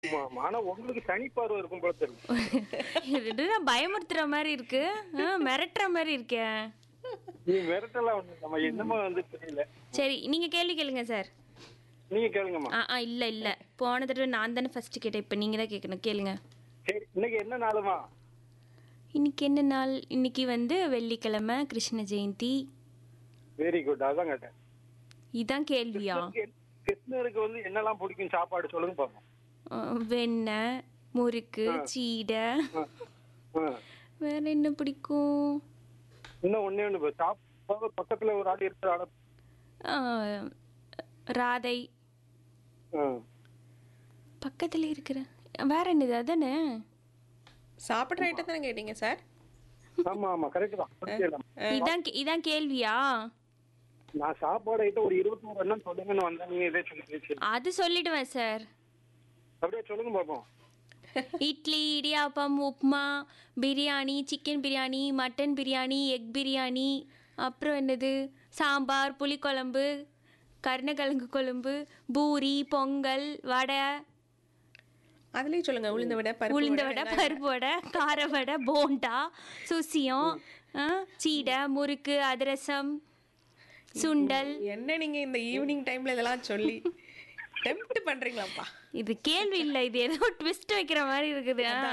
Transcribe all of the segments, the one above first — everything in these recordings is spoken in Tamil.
ஆமா ஆனா உங்களுக்கு சனி பார்வை இருக்கும் போல தெரியும் இது நான் பயமுறுத்துற மாதிரி இருக்கு ஆ, மிரட்டுற மாதிரி இருக்கேன் நீ மிரட்டலாம் ஒண்ணு நம்ம என்னமோ வந்து தெரியல சரி நீங்க கேள்வி கேளுங்க சார் நீங்க கேளுங்கம்மா ஆ ஆ இல்ல இல்ல போன தடவை நான் தானே ஃபர்ஸ்ட் கேட்டேன் இப்போ நீங்க தான் கேட்கணும் கேளுங்க சரி இன்னைக்கு என்ன நாளுமா இன்னைக்கு என்ன நாள் இன்னைக்கு வந்து வெள்ளிக்கிழமை கிருஷ்ண ஜெயந்தி வெரி குட் அதான் கேட்டேன் இதான் கேள்வியா கிருஷ்ணருக்கு வந்து என்னெல்லாம் பிடிக்கும் சாப்பாடு சொல்லுங்க பாப்போம் ஆ, வெண்ணெய் முறுக்கு சீடை ஆ, ஆ. வேற என்ன பிடிக்கும் இன்னும் ஒண்ணே ஒண்ணு சாப்பாடு பக்கத்துல ஒரு ஆள் இருக்கிற ஆள ஆ, ராதை ஆ. பக்கத்துல இருக்கிற வேற என்னது அதானே சாப்பிட்ற ஐட்டம் தானே கேட்டீங்க சார் ஆமா ஆமா கரெக்ட் தான் புரியலாம். இதான் கே- இதான் கேள்வியா நான் சாப்பாடு ஐட்டம் ஒரு இருபத்தி மூணு எண்ணம் சொல்லுங்கன்னு வந்தேன் நீங்க இதே சொல்லி அது சொல்லிடுவேன் சார் அப்படியே சொல்லுங்க பாப்போம் idli idiyappam upma biryani chicken biryani mutton biryani egg biryani அப்புறம் என்னது சாம்பார் புளிக்குழம்பு கருணக்கிழங்கு குழம்பு பூரி பொங்கல் வடை அதுலயும் சொல்லுங்க உளுந்த வடை பருப்பு உளுந்த வடை, வடை பருப்பு வடை கார வடை போண்டா சுசியம் ஆ, சீடை முறுக்கு அதிரசம் சுண்டல் என்ன நீங்க இந்த ஈவினிங் டைம்ல இதெல்லாம் சொல்லி டெம்ப்ட் பண்றீங்களாப்பா இது கேள்வி இல்லை இது ஏதோ ட்விஸ்ட் வைக்கிற மாதிரி இருக்குது ஆ.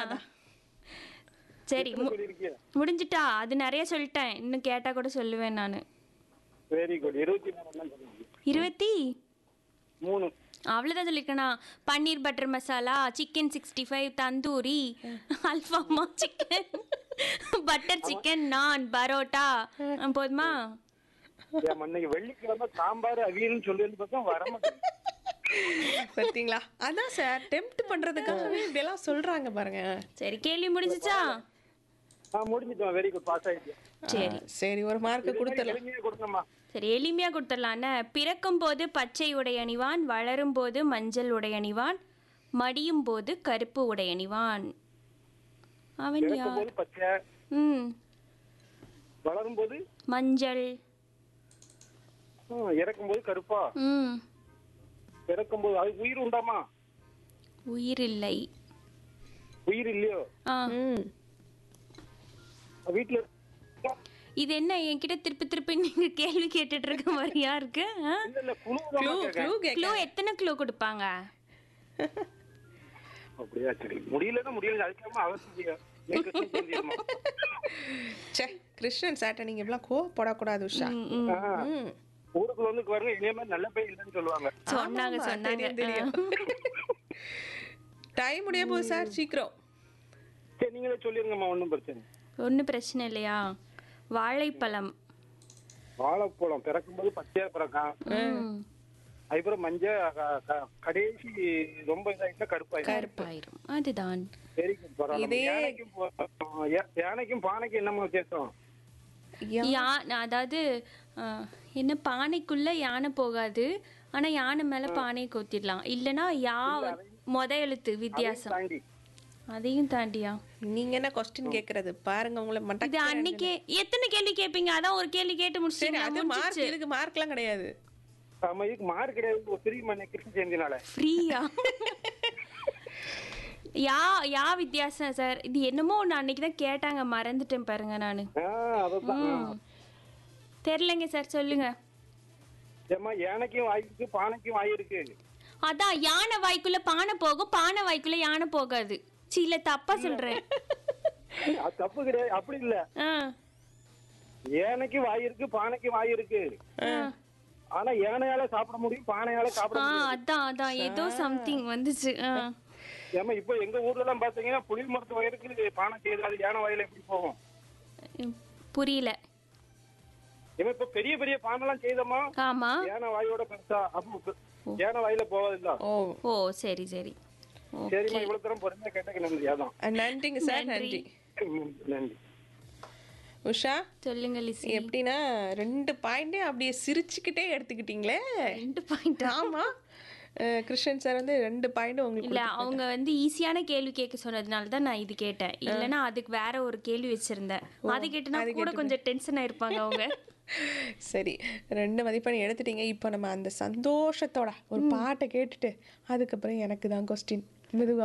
சரி மு- சொல்லியிருக்கீங்க முடிஞ்சிட்டா அது நிறைய சொல்லிட்டேன் இன்னும் கேட்டா கூட சொல்லுவேன் நான் வெரி குட் இருபத்தி மூணு எண்ணம் சொல்லுங்க இருபத்தி மூணு அவ்வளோதான் சொல்லியிருக்கேனா paneer butter masala chicken sixty five tandoori அல்ஃபாமா chicken butter chicken naan parotta ஆ, போதுமா ஏன் அன்னைக்கு வெள்ளிக்கிழமை சாம்பார் அவியல்னு சொல்லி பார்த்தா வர மாட்டேங்குது பார்த்தீங்களா அதான் சார் டெம்ப்ட் பண்றதுக்காகவே இப்படியெல்லாம் சொல்றாங்க பாருங்க சரி கேள்வி முடிஞ்சிச்சா ஆ முடிஞ்சிட்டோம் வெரி குட் பாஸ் ஆயிடுச்சு சரி சரி ஒரு மார்க் கொடுத்துடலாம் எளிமையா கொடுங்கம்மா சரி எளிமையாக கொடுத்துடலான்னு பிறக்கும் போது பச்சை உடை அணிவான் வளரும் போது மஞ்சள் உடை அணிவான் மடியும் போது கருப்பு உடை அணிவான் அவன் இறக்கும் யார் போது பச்சை ம் வளரும் போது மஞ்சள் இறக்கும் போது கருப்பா ம் இறக்கும் போது அது உயிர் உண்டாமா உயிர் இல்லை உயிர் இல்லையோ ஆ ம் வீட்டுல இது என்ன என்கிட்ட திருப்பி திருப்பி நீங்க கேள்வி கேட்டுட்டு இருக்க மாதிரியா இருக்கு இல்ல இல்ல குழு க்ளூ க்ளூ கேட்க க்ளூ எத்தனை க்ளூ கொடுப்பாங்க அப்படியா சரி முடியலன்னா முடியல அதுக்காம அவசியம் ச்சே கிருஷ்ணன் சார்ட்ட நீங்க இப்படிலாம் கோவப்படக்கூடாது உஷா ம், ம். ம் ஊருக்குள்ள வந்து பாருங்க இனிமே மாதிரி நல்ல பேர் இல்லைன்னு சொல்லுவாங்க சொன்னாங்க ஆமாமா, சொன்னாங்க தெரியும், தெரியும். டைம் முடிய போகுது சார் சீக்கிரம் சரி நீங்களே சொல்லிருங்கம்மா ஒண்ணும் பிரச்சனை ஒன்றும் பிரச்சனை இல்லையா வாழைப்பழம் வாழைப்பழம் பிறக்கும் போது பச்சையா பிறக்கும் ம். அதுக்கப்புறம் மஞ்சள் க- க- கடைசி ரொம்ப இதாயிட்டா கருப்பாயிடும் கருப்பாயிரும் அதுதான் சரி பரவாயில்ல இதே- யானைக்கும் போ- யா- யானைக்கும் பானைக்கும் என்னமா வித்தியாசம் யா அதாவது ஆ, என்ன பானைக்குள்ள யானை போகாது ஆனா யானை மேல பானையை கொத்திடலாம் இல்லனா யா மொத எழுத்து வித்தியாசம் தாண்டி அதையும் தாண்டியா நீங்க என்ன கொஸ்டின் கேக்குறது பாருங்க உங்களை இது மட்ட அன்னைக்கே எத்தனை கேள்வி கேட்பீங்க அதான் ஒரு கேள்வி கேட்டு சரி முடிச்சிட்டீங்க அது மார்க் முடிஞ்சிச்சு இதுக்கு மார்க்லாம் கிடையாது ஆமா இதுக்கு மார்க் கிடையாது ஒரு பெரிய மண்ணை கிருஷ்ண ஜெயந்தினால ஃப்ரீயா யா யா வித்தியாசம் சார் இது என்னமோ ஒன்று அன்னைக்கு தான் கேட்டாங்க மறந்துட்டேன் பாருங்க நான் ஆஹ் அதான் தெரிலங்க சார் சொல்லுங்க ஏமா யானைக்கும் வாய் இருக்கு பானைக்கும் வாய் இருக்கு அதான் யானை வாய்க்குள்ள பானை போகும் பானை வாய்க்குள்ள யானை போகாது சி இல்ல தப்பா சொல்றேன் அது தப்பு கிடையாது அப்படி இல்ல ஆ யானைக்கு வாய் இருக்கு பானைக்கு வாய் இருக்கு ஆனா யானையால சாப்பிட முடியும் பானையால சாப்பிட ஆ முடியும் அதான் அதான் ஏதோ சம்திங் வந்துச்சு ஆ ஏமா இப்போ எங்க ஊர்ல எல்லாம் பாத்தீங்கன்னா புளி மரத்து வயலுக்கு பானை செய்தாது யானை வாயில எப்படி போகும் ம், புரியல ஏமா இப்ப பெரிய பெரிய பானை எல்லாம் செய்தோமா ஆமா யானை வாயோட பெருசா அப்போ யானை வாயில போவதில்ல ஓ ஓ சரி சரி சரிம்மா இவ்வளவு தரம் பொறுமையா கேட்டக்கு நன்றி அதான் அஹ், நன்றிங்க சார் நன்றி ம், நன்றி உஷா சொல்லுங்க லிசி எப்படின்னா ரெண்டு பாயிண்டே அப்படியே சிரிச்சுக்கிட்டே எடுத்துக்கிட்டீங்களே ரெண்டு பாயிண்ட் ஆமா அஹ், கிருஷ்ணன் சார் வந்து ரெண்டு பாயிண்ட் உங்களுக்கு இல்ல அவங்க வந்து ஈஸியான கேள்வி கேட்க சொன்னதுனால தான் நான் இது கேட்டேன் இல்லனா அதுக்கு வேற ஒரு கேள்வி வச்சிருந்தேன் அது கேட்டுனா கூட கொஞ்சம் டென்ஷன் ஆயிருப்பாங்க அவங்க சரி ரெண்டு மதிப்பெண் எடுத்துட்டீங்க இப்போ நம்ம அந்த சந்தோஷத்தோட ஒரு பாட்டை கேட்டுட்டு அதுக்கப்புறம் எனக்கு தான் கொஸ்டின் மெதுவா